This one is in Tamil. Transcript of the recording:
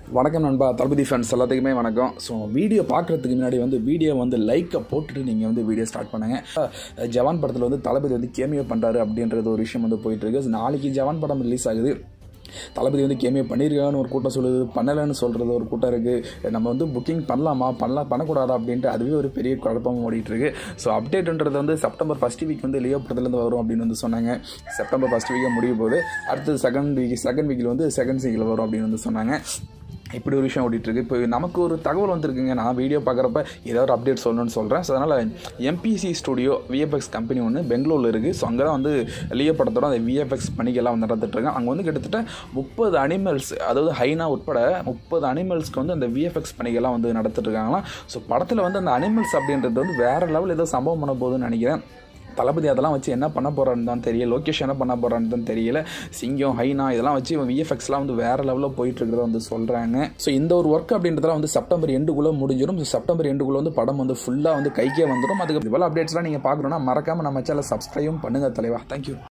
வணக்கம் நண்பா தளபதி ஃபேன்ஸ் எல்லாத்துக்குமே வணக்கம் ஸோ வீடியோ பார்க்குறதுக்கு முன்னாடி வந்து வீடியோ வந்து லைக்கை போட்டுட்டு நீங்கள் வந்து வீடியோ ஸ்டார்ட் பண்ணுங்கள் அஹ் ஜவான் படத்தில் வந்து தளபதி வந்து கேமியோ பண்ணுறாரு அப்படின்றது ஒரு விஷயம் வந்து போயிட்டுருக்கு நாளைக்கு ஜவான் படம் ரிலீஸ் ஆகுது தளபதி வந்து கேமியோ பண்ணியிருக்கான்னு ஒரு கூட்டம் சொல்லுது பண்ணலைன்னு சொல்கிறது ஒரு கூட்டம் இருக்குது நம்ம வந்து புக்கிங் பண்ணலாமா பண்ணலாம் பண்ணக்கூடாதா அப்படின்ட்டு அதுவே ஒரு பெரிய குழப்பம் ஓடிட்டு இருக்கு ஸோ அப்டேட்ன்றது வந்து செப்டம்பர் ஃபஸ்ட் வீக் வந்து லியோ படத்துலேருந்து வரும் அப்படின்னு வந்து சொன்னாங்க செப்டம்பர் ஃபஸ்ட் வீக்கே முடிய போகுது அடுத்தது செகண்ட் வீக் செகண்ட் வீக்கில் வந்து செகண்ட் வீக்கில் வரும் அப்படின்னு வந்து சொன்னாங்க இப்படி ஒரு விஷயம் ஓடிட்டு இருக்கு இப்போ நமக்கு ஒரு தகவல் வந்திருக்குங்க நான் வீடியோ பார்க்குறப்ப ஏதாவது ஒரு அப்டேட் சொல்லணும்னு சொல்கிறேன் ஸோ அதனால் எம்பிசி ஸ்டுடியோ விஎஃப்எக்ஸ் கம்பெனி ஒன்று பெங்களூரில் இருக்குது ஸோ அங்கே தான் வந்து லியோ படத்தோட அந்த விஎஃப்எக்ஸ் பணிக்கெல்லாம் வந்து நடந்துட்டுருக்காங்க அங்கே வந்து கிட்டத்தட்ட முப்பது அனிமல்ஸ் அதாவது ஹைனா உட்பட முப்பது அனிமல்ஸ்க்கு வந்து அந்த விஎஃப்எக்ஸ் பணிகள்லாம் வந்து நடத்திட்டு இருக்காங்களாம் ஸோ படத்தில் வந்து அந்த அனிமல்ஸ் அப்படின்றது வந்து வேறு லெவல் ஏதோ சம்பவம் பண்ண போகுதுன்னு நினைக்கிறேன் தளபதி அதெல்லாம் வச்சு என்ன பண்ண போகிறான்னு தான் தெரியல லோகேஷ் என்ன பண்ண போகிறான்னு தான் தெரியல சிங்கம் ஹைனா இதெல்லாம் வச்சு விஎஃப்எக்ஸ்லாம் வந்து வேறு லெவலில் போயிட்டு இருக்கிறத வந்து சொல்கிறாங்க ஸோ இந்த ஒரு ஒர்க் அப்படின்றதுலாம் வந்து செப்டம்பர் எண்டுக்குள்ளே முடிஞ்சிடும் ஸோ செப்டம்பர் எண்டுக்குள்ளே வந்து படம் வந்து ஃபுல்லாக வந்து கைக்கே வந்துடும் அதுக்கு இது போல் அப்டேட்ஸ்லாம் நீங்கள் பார்க்கணுன்னா மறக்காமல் நம்ம சேனலை சப்ஸ்கிரைபும் பண்ணுங்கள் தலைவா தேங்க்யூ